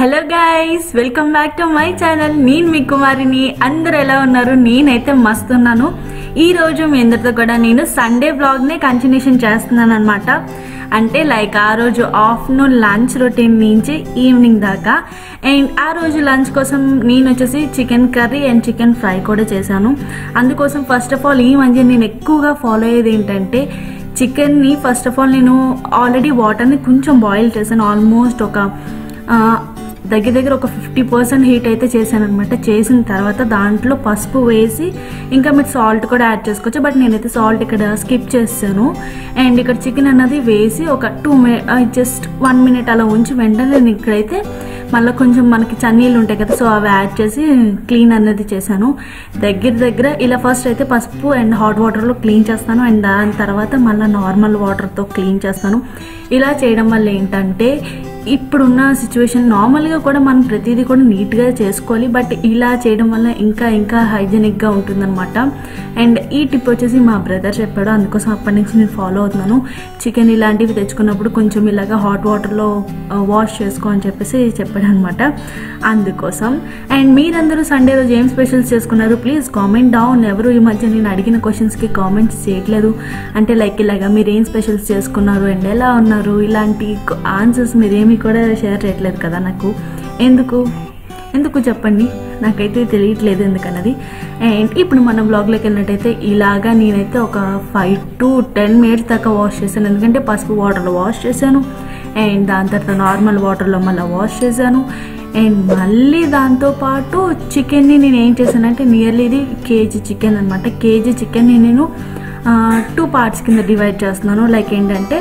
hello guys welcome back to my channel నేను మీ కుమారిని అందరు ఎలా ఉన్నారు నేనైతే మస్తున్నాను ఈ రోజు మీ అందరితో కూడా నేను సండే బ్లాగ్నే కంటిన్యూషన్ చేస్తున్నాను అనమాట అంటే లైక్ ఆ రోజు ఆఫ్టర్నూన్ లంచ్ రొటీన్ నుంచి ఈవినింగ్ దాకా అండ్ ఆ రోజు లంచ్ కోసం నేను వచ్చేసి chicken curry and chicken fry కూడా చేశాను అందుకోసం ఫస్ట్ ఆఫ్ ఆల్ ఈ మధ్య నేను ఎక్కువగా ఫాలో అయ్యేది ఏంటంటే చికెన్ని ఫస్ట్ ఆఫ్ ఆల్ నేను ఆల్రెడీ వాటర్ని కొంచెం బాయిల్ చేశాను ఆల్మోస్ట్ ఒక ఆ, దగ్గర దగ్గర ఒక ఫిఫ్టీ పర్సెంట్ హీట్ అయితే చేశాను అనమాట చేసిన తర్వాత దాంట్లో పసుపు వేసి ఇంకా మీరు సాల్ట్ కూడా యాడ్ చేసుకోవచ్చు బట్ నేనైతే సాల్ట్ ఇక్కడ స్కిప్ చేస్తాను అండ్ ఇక్కడ చికెన్ అన్నది వేసి ఒక two minute just one minute అలా ఉంచి వెంటనే నేను ఇక్కడైతే మళ్ళీ కొంచెం మనకి చన్నీళ్ళు ఉంటాయి కదా సో అవి యాడ్ చేసి క్లీన్ అనేది చేశాను దగ్గర దగ్గర ఇలా ఫస్ట్ అయితే పసుపు అండ్ హాట్ వాటర్లో క్లీన్ చేస్తాను అండ్ దాని తర్వాత మళ్ళీ నార్మల్ వాటర్తో క్లీన్ చేస్తాను ఇలా చేయడం వల్ల ఏంటంటే ఇప్పుడున్న సిచ్యువేషన్ నార్మల్గా కూడా మనం ప్రతిదీ కూడా నీట్గా చేసుకోవాలి బట్ ఇలా చేయడం వల్ల ఇంకా ఇంకా హైజెనిక్గా ఉంటుందన్నమాట అండ్ ఈ టిప్ వచ్చేసి మా బ్రదర్ చెప్పాడు అందుకోసం అప్పటి నుంచి నేను ఫాలో అవుతున్నాను చికెన్ ఇలాంటివి తెచ్చుకున్నప్పుడు కొంచెం ఇలాగా హాట్ వాటర్లో వాష్ చేసుకో అని చెప్పేసి చెప్పాడు అనమాట అందుకోసం అండ్ మీరందరూ సండే రోజు ఏం స్పెషల్స్ చేసుకున్నారు ప్లీజ్ కామెంట్ డౌన్ ఎవరు ఈ మధ్య నేను అడిగిన క్వశ్చన్స్కి కామెంట్స్ చేయట్లేదు అంటే లైక్ ఇలాగా మీరు ఏం స్పెషల్స్ చేసుకున్నారు అండ్ ఎలా ఉన్నారు ఇలాంటి ఆన్సర్స్ మీరేమీ కూడా షేర్ చేయట్లేదు కదా నాకు ఎందుకు ఎందుకు చెప్పండి నాకైతే తెలియట్లేదు ఎందుకన్నది అండ్ ఇప్పుడు మన బ్లాగ్లోకి వెళ్ళినట్టయితే ఇలాగా నేనైతే ఒక ఫైవ్ టు టెన్ మినిట్స్ దాకా వాష్ చేశాను ఎందుకంటే పసుపు వాటర్లో వాష్ చేశాను అండ్ దాని తర్వాత నార్మల్ వాటర్లో మళ్ళీ వాష్ చేశాను అండ్ మళ్ళీ దాంతోపాటు చికెన్ని నేను ఏం చేశానంటే నియర్లీ ఇది కేజీ చికెన్ అనమాట కేజీ చికెన్ని నేను టూ పార్ట్స్ కింద డివైడ్ చేస్తున్నాను లైక్ ఏంటంటే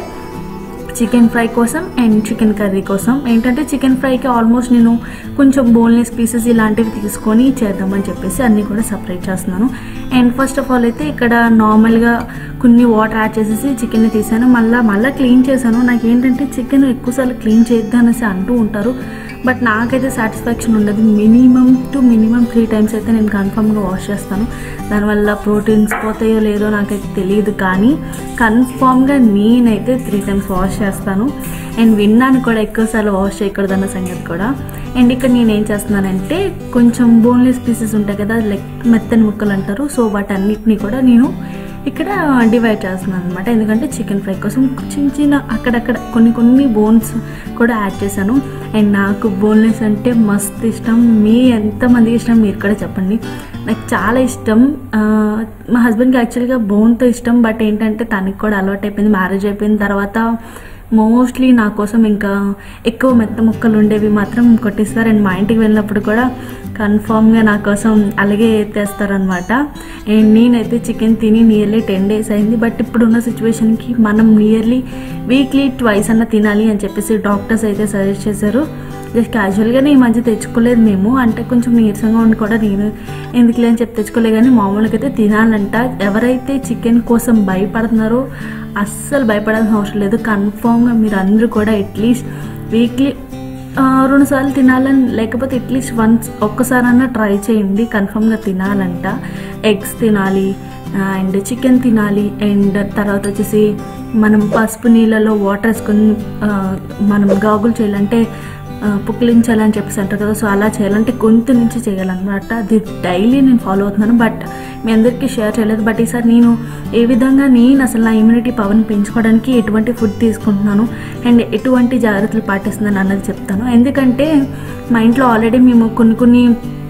చికెన్ ఫ్రై కోసం అండ్ చికెన్ కర్రీ కోసం ఏంటంటే చికెన్ ఫ్రైకి ఆల్మోస్ట్ నేను కొంచెం బోన్లెస్ పీసెస్ ఇలాంటివి తీసుకొని చేద్దామని చెప్పేసి అన్నీ కూడా సపరేట్ చేస్తున్నాను అండ్ ఫస్ట్ ఆఫ్ ఆల్ అయితే ఇక్కడ నార్మల్గా కొన్ని వాటర్ యాడ్ చేసేసి చికెన్ని తీసాను మళ్ళీ మళ్ళీ క్లీన్ చేశాను నాకు ఏంటంటే చికెన్ ఎక్కువసార్లు క్లీన్ చేయొద్దు అనేసి అంటూ ఉంటారు బట్ నాకైతే సాటిస్ఫాక్షన్ ఉండదు minimum to minimum three times అయితే నేను కన్ఫామ్గా వాష్ చేస్తాను దానివల్ల ప్రోటీన్స్ పోతాయో లేదో నాకైతే తెలియదు కానీ కన్ఫామ్గా నేనైతే త్రీ టైమ్స్ వాష్ చేస్తాను అండ్ విన్నాను కూడా ఎక్కువసార్లు వాష్ చేయకూడదు అన్న సంగతి కూడా అండ్ ఇక్కడ నేను ఏం చేస్తున్నానంటే కొంచెం బోన్లెస్ పీసెస్ ఉంటాయి కదా లైక్ మెత్తని ముక్కలు అంటారు సో వాటన్నిటిని కూడా నేను ఇక్కడ డివైడ్ చేస్తున్నాను అనమాట ఎందుకంటే చికెన్ ఫ్రై కోసం చిన్న చిన్న అక్కడక్కడ కొన్ని కొన్ని బోన్స్ కూడా యాడ్ చేశాను అండ్ నాకు బోన్లెస్ అంటే మస్తు ఇష్టం మీ ఎంతమందికి ఇష్టం మీరు కూడా చెప్పండి నాకు చాలా ఇష్టం ఆ, మా హస్బెండ్కి యాక్చువల్గా బోన్తో ఇష్టం బట్ ఏంటంటే తనకి కూడా అలవాటు అయిపోయింది మ్యారేజ్ అయిపోయిన తర్వాత మోస్ట్లీ నా కోసం ఇంకా ఎక్కువ మెత్త ముక్కలు ఉండేవి మాత్రం కొట్టిస్తారు అండ్ మా ఇంటికి వెళ్ళినప్పుడు కూడా కన్ఫామ్గా నా కోసం అలాగే తెస్తారనమాట అండ్ నేనైతే చికెన్ తిని నియర్లీ టెన్ డేస్ అయింది బట్ ఇప్పుడున్న సిచ్యువేషన్కి మనం నియర్లీ వీక్లీ ట్వైస్ అన్న తినాలి అని చెప్పేసి డాక్టర్స్ అయితే సజెస్ట్ చేశారు జస్ట్ క్యాజువల్గానే ఈ మధ్య తెచ్చుకోలేదు మేము అంటే కొంచెం నీరసంగా ఉండి కూడా నేను ఎందుకులే అని చెప్పి తెచ్చుకోలేదు కానీ మామూలుగా అయితే తినాలంట ఎవరైతే చికెన్ కోసం భయపడుతున్నారో అస్సలు భయపడాల్సిన అవసరం లేదు కన్ఫామ్గా మీరు అందరూ కూడా అట్లీస్ట్ వీక్లీ రెండు సార్లు తినాలని లేకపోతే అట్లీస్ట్ వన్స్ ఒక్కసారన్నా ట్రై చేయండి కన్ఫామ్గా తినాలంట ఎగ్స్ తినాలి అండ్ చికెన్ తినాలి అండ్ తర్వాత వచ్చేసి మనం పసుపు నీళ్ళలో వాటర్ వేసుకొని ఆ, మనం గాగులు చేయాలంటే ఆ, పుక్కిలించాలని చెప్పేసి అంటారు కదా సో అలా చేయాలంటే గొంతు నుంచి చేయాలన్నమాట అది డైలీ నేను ఫాలో అవుతున్నాను బట్ మీ అందరికీ షేర్ చేయలేదు బట్ ఈసారి నేను ఏ విధంగా నేను అసలు నా ఇమ్యూనిటీ పవర్ని పెంచుకోవడానికి ఎటువంటి ఫుడ్ తీసుకుంటున్నాను అండ్ ఎటువంటి జాగ్రత్తలు పాటిస్తున్నాను అన్నది చెప్తాను ఎందుకంటే మా ఇంట్లో ఆల్రెడీ మేము కొన్ని కొన్ని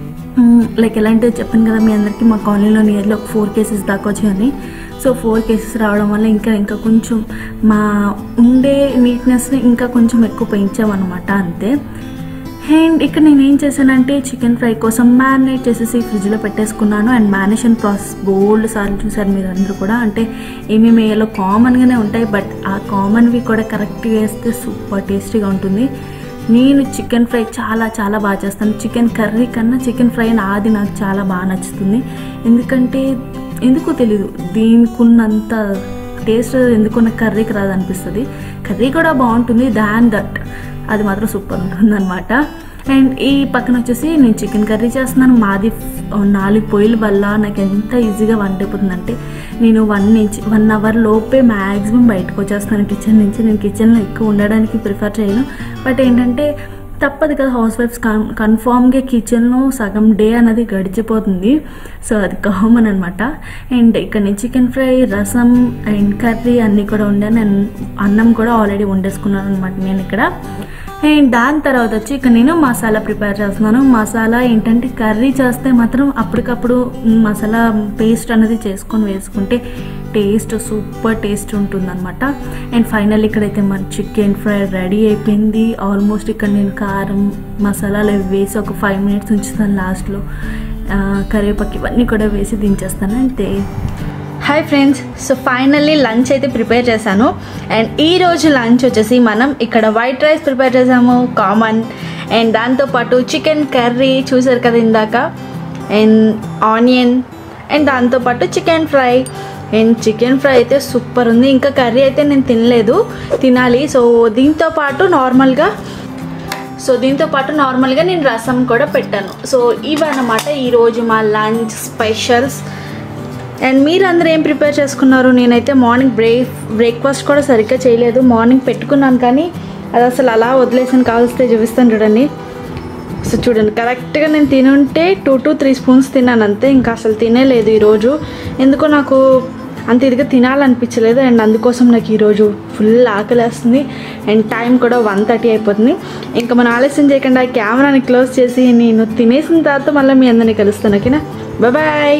లైక్ ఎలాంటివి చెప్పాను కదా మీ అందరికీ మా కాలనీలో నియర్లీ ఒక ఫోర్ కేసెస్ దాకా వచ్చాయని సో ఫోర్ కేసెస్ రావడం వల్ల ఇంకా ఇంకా కొంచెం మా ఉండే నీట్నెస్ని ఇంకా కొంచెం ఎక్కువ పెంచామన్నమాట అంతే అండ్ ఇక్కడ నేను ఏం చేశానంటే చికెన్ ఫ్రై కోసం మ్యారినేట్ చేసేసి ఫ్రిడ్జ్లో పెట్టేసుకున్నాను అండ్ మ్యారినేషన్ ప్రాసెస్ బోల్డ్ సార్లు చూసారు మీరు అందరూ కూడా అంటే ఏమేమి వేయాలో కామన్గానే ఉంటాయి బట్ ఆ కామన్వి కూడా కరెక్ట్గా వేస్తే సూపర్ టేస్టీగా ఉంటుంది నేను చికెన్ ఫ్రై చాలా చాలా బాగా చేస్తాను చికెన్ కర్రీ కన్నా చికెన్ ఫ్రై నాది నాకు చాలా బాగా నచ్చుతుంది ఎందుకంటే ఎందుకో తెలీదు దీనికి ఉన్నంత టేస్ట్ ఎందుకున్న కర్రీకి రాదు అనిపిస్తుంది కర్రీ కూడా బాగుంటుంది దాన్ దట్ అది మాత్రం సూపర్ ఉంటుంది అనమాట అండ్ ఈ పక్కన వచ్చేసి నేను చికెన్ కర్రీ చేస్తున్నాను మాది నాలుగు పొయ్యిల వల్ల నాకు ఎంత ఈజీగా వంట అయిపోతుందంటే నేను వన్ నుంచి వన్ అవర్ లోపే మ్యాక్సిమం బయటకు వచ్చేస్తాను కిచెన్ నుంచి నేను కిచెన్లో ఎక్కువ ఉండడానికి ప్రిఫర్ చేయను బట్ ఏంటంటే తప్పదు కదా హౌస్ వైఫ్స్ కన్ కన్ఫామ్గా కిచెన్లో సగం డే అనేది గడిచిపోతుంది సో అది కామన్ అనమాట అండ్ ఇక్కడ నేను chicken fry rasam and curry అన్నీ కూడా వండాను అండ్ అన్నం కూడా ఆల్రెడీ వండేసుకున్నాను అనమాట నేను ఇక్కడ అండ్ దాని తర్వాత వచ్చి ఇక్కడ నేను మసాలా ప్రిపేర్ చేస్తున్నాను మసాలా ఏంటంటే కర్రీ చేస్తే మాత్రం అప్పటికప్పుడు మసాలా పేస్ట్ అనేది చేసుకొని వేసుకుంటే టేస్ట్ సూపర్ టేస్ట్ ఉంటుందన్నమాట అండ్ ఫైనల్ ఇక్కడైతే మన చికెన్ ఫ్రై రెడీ అయిపోయింది ఆల్మోస్ట్ ఇక్కడ నేను కారం మసాలాలు అవి వేసి ఒక ఫైవ్ మినిట్స్ ఉంచుతాను లాస్ట్లో కరివేపాకు ఇవన్నీ కూడా వేసి దించేస్తాను అంతే hi friends so finally lunch అయితే ప్రిపేర్ చేశాను అండ్ ఈ రోజు లంచ్ వచ్చేసి మనం ఇక్కడ వైట్ రైస్ ప్రిపేర్ చేసాము కామన్ అండ్ దాంతోపాటు చికెన్ కర్రీ చూసారు కదా ఇందాక అండ్ ఆనియన్ అండ్ దాంతోపాటు chicken fry and chicken fry అయితే సూపర్ ఉంది ఇంకా కర్రీ అయితే నేను తినలేదు తినాలి సో దీంతో పాటు నార్మల్గా సో దీంతో పాటు నార్మల్గా నేను రసం కూడా పెట్టాను సో ఇవన్నమాట ఈరోజు మా లంచ్ స్పెషల్స్ అండ్ మీరు అందరూ ఏం ప్రిపేర్ చేసుకున్నారు నేనైతే మార్నింగ్ బ్రేక్ బ్రేక్ఫాస్ట్ కూడా సరిగ్గా చేయలేదు మార్నింగ్ పెట్టుకున్నాను కానీ అది అసలు అలా వదిలేసాను కావలిస్తే చూపిస్తాను చూడండి సో చూడండి కరెక్ట్గా నేను తినుంటే టూ టు త్రీ స్పూన్స్ తిన్నాను అంతే ఇంకా అసలు తినేలేదు ఈరోజు ఎందుకో నాకు అంత ఇదిగా తినాలనిపించలేదు అండ్ అందుకోసం నాకు ఈరోజు ఫుల్ ఆకలేస్తుంది అండ్ టైం కూడా వన్ థర్టీ అయిపోతుంది ఇంకా మనం ఆలస్యం చేయకుండా కెమెరాని క్లోజ్ చేసి నేను తినేసిన తర్వాత మళ్ళీ మీ అందరినీ కలుస్తాను ఓకేనా బాయ్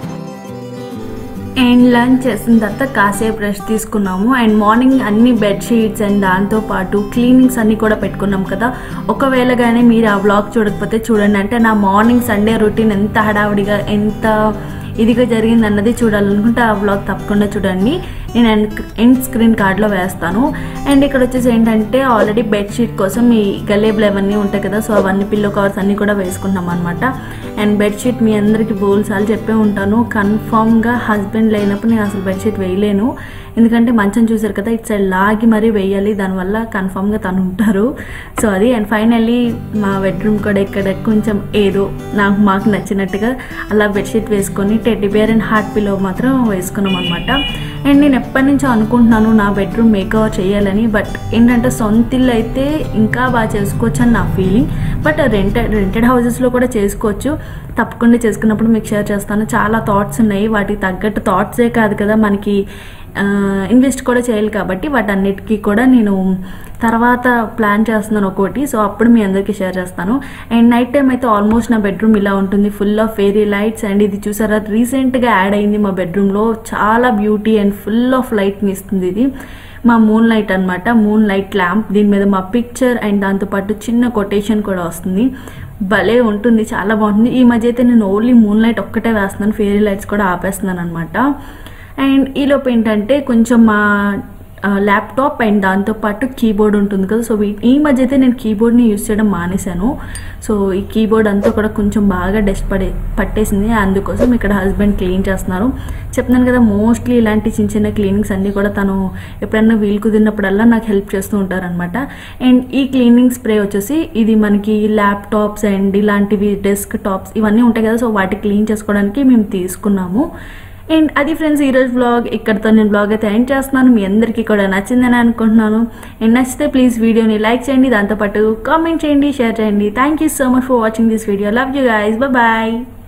అండ్ లంచ్ చేసిన తర్వాత కాసేపు రెస్ట్ తీసుకున్నాము అండ్ మార్నింగ్ అన్ని బెడ్షీట్స్ అండ్ దాంతో పాటు క్లీనింగ్స్ అన్ని కూడా పెట్టుకున్నాం కదా ఒకవేళ కానీ మీరు ఆ వ్లాగ్ చూడకపోతే చూడండి అంటే నా మార్నింగ్ సండే రొటీన్ ఎంత హడావుడిగా ఎంత ఇదిగా జరిగింది అన్నది చూడాలనుకుంటే ఆ వ్లాగ్ తప్పకుండా చూడండి నేను ఎండ్ ఎండ్ స్క్రీన్ కార్డ్లో వేస్తాను అండ్ ఇక్కడ వచ్చేసి ఏంటంటే ఆల్రెడీ బెడ్షీట్ కోసం ఈ గలేబులు అవన్నీ ఉంటాయి కదా సో అవన్నీ పిల్లో కవర్స్ అన్నీ కూడా వేసుకున్నాం అనమాట అండ్ బెడ్షీట్ మీ అందరికి బోల్సార్లు చెప్పే ఉంటాను కన్ఫామ్గా హస్బెండ్ లేనప్పుడు నేను అసలు బెడ్షీట్ వేయలేను ఎందుకంటే మంచం చూసారు కదా ఇటు సైడ్ లాగి మరీ వేయాలి దానివల్ల కన్ఫామ్గా తను ఉంటారు సో అది అండ్ ఫైనల్లీ మా బెడ్రూమ్ కూడా ఇక్కడ కొంచెం ఏదో నాకు మాకు నచ్చినట్టుగా అలా బెడ్షీట్ వేసుకొని teddy bear and heart pillow మాత్రం వేసుకున్నాం అనమాట అండ్ నేను ఎప్పటి నుంచో అనుకుంటున్నాను నా బెడ్రూమ్ మేకవర్ చేయాలని బట్ ఏంటంటే సొంత ఇల్లు అయితే ఇంకా బాగా చేసుకోవచ్చు అని నా ఫీలింగ్ బట్ రెంటెడ్ రెంటెడ్ హౌసెస్లో కూడా చేసుకోవచ్చు తప్పకుండా చేసుకున్నప్పుడు మీకు షేర్ చేస్తాను చాలా థాట్స్ ఉన్నాయి వాటికి తగ్గట్టు థాట్సే కాదు కదా మనకి ఇన్వెస్ట్ కూడా చేయాలి కాబట్టి వాటన్నిటికీ కూడా నేను తర్వాత ప్లాన్ చేస్తున్నాను ఒకటి సో అప్పుడు మీ అందరికీ షేర్ చేస్తాను అండ్ నైట్ టైం అయితే ఆల్మోస్ట్ నా బెడ్రూమ్ ఇలా ఉంటుంది full of fairy lights and ఇది చూసారా రీసెంట్గా యాడ్ అయింది మా బెడ్రూమ్లో చాలా బ్యూటీ అండ్ ఫుల్ ఆఫ్ లైట్ని ఇస్తుంది ఇది మా మూన్ లైట్ అనమాట మూన్ లైట్ ల్యాంప్ దీని మీద మా పిక్చర్ అండ్ దాంతోపాటు చిన్న కొటేషన్ కూడా వస్తుంది భలే ఉంటుంది చాలా బాగుంటుంది ఈ మధ్య అయితే నేను ఓన్లీ మూన్ లైట్ ఒక్కటే వేస్తున్నాను ఫేరీ లైట్స్ కూడా ఆపేస్తున్నాను అనమాట అండ్ ఈలోపు ఏంటంటే కొంచెం మా ల్యాప్టాప్ అండ్ దాంతోపాటు కీబోర్డ్ ఉంటుంది కదా సో వీ- ఈ మధ్య అయితే నేను కీబోర్డ్ని యూస్ చేయడం మానేశాను సో ఈ కీబోర్డ్ అంతా కూడా కొంచెం బాగా డస్ట్ పడే పట్టేసింది అందుకోసం ఇక్కడ హస్బెండ్ క్లీన్ చేస్తున్నారు చెప్తున్నాను కదా మోస్ట్లీ ఇలాంటి చిన్న చిన్న క్లీనింగ్స్ అన్నీ కూడా తను ఎప్పుడన్నా వీలు కుదిరినప్పుడల్లా నాకు హెల్ప్ చేస్తూ ఉంటారనమాట అండ్ ఈ క్లీనింగ్ స్ప్రే వచ్చేసి ఇది మనకి ల్యాప్టాప్స్ అండ్ ఇలాంటివి డెస్క్ టాప్స్ ఇవన్నీ ఉంటాయి కదా సో వాటి క్లీన్ చేసుకోవడానికి మేము తీసుకున్నాము అండ్ అది ఫ్రెండ్స్ ఈరోజు బ్లాగ్ ఇక్కడతో నేను బ్లాగ్ అయితే ఎండ్ చేస్తున్నాను మీ అందరికీ కూడా నచ్చిందని అనుకుంటున్నాను అండ్ నచ్చితే ప్లీజ్ వీడియోని లైక్ చేయండి దాంతోపాటు కామెంట్ చేయండి షేర్ చేయండి thank you so much for watching this video love you guys bye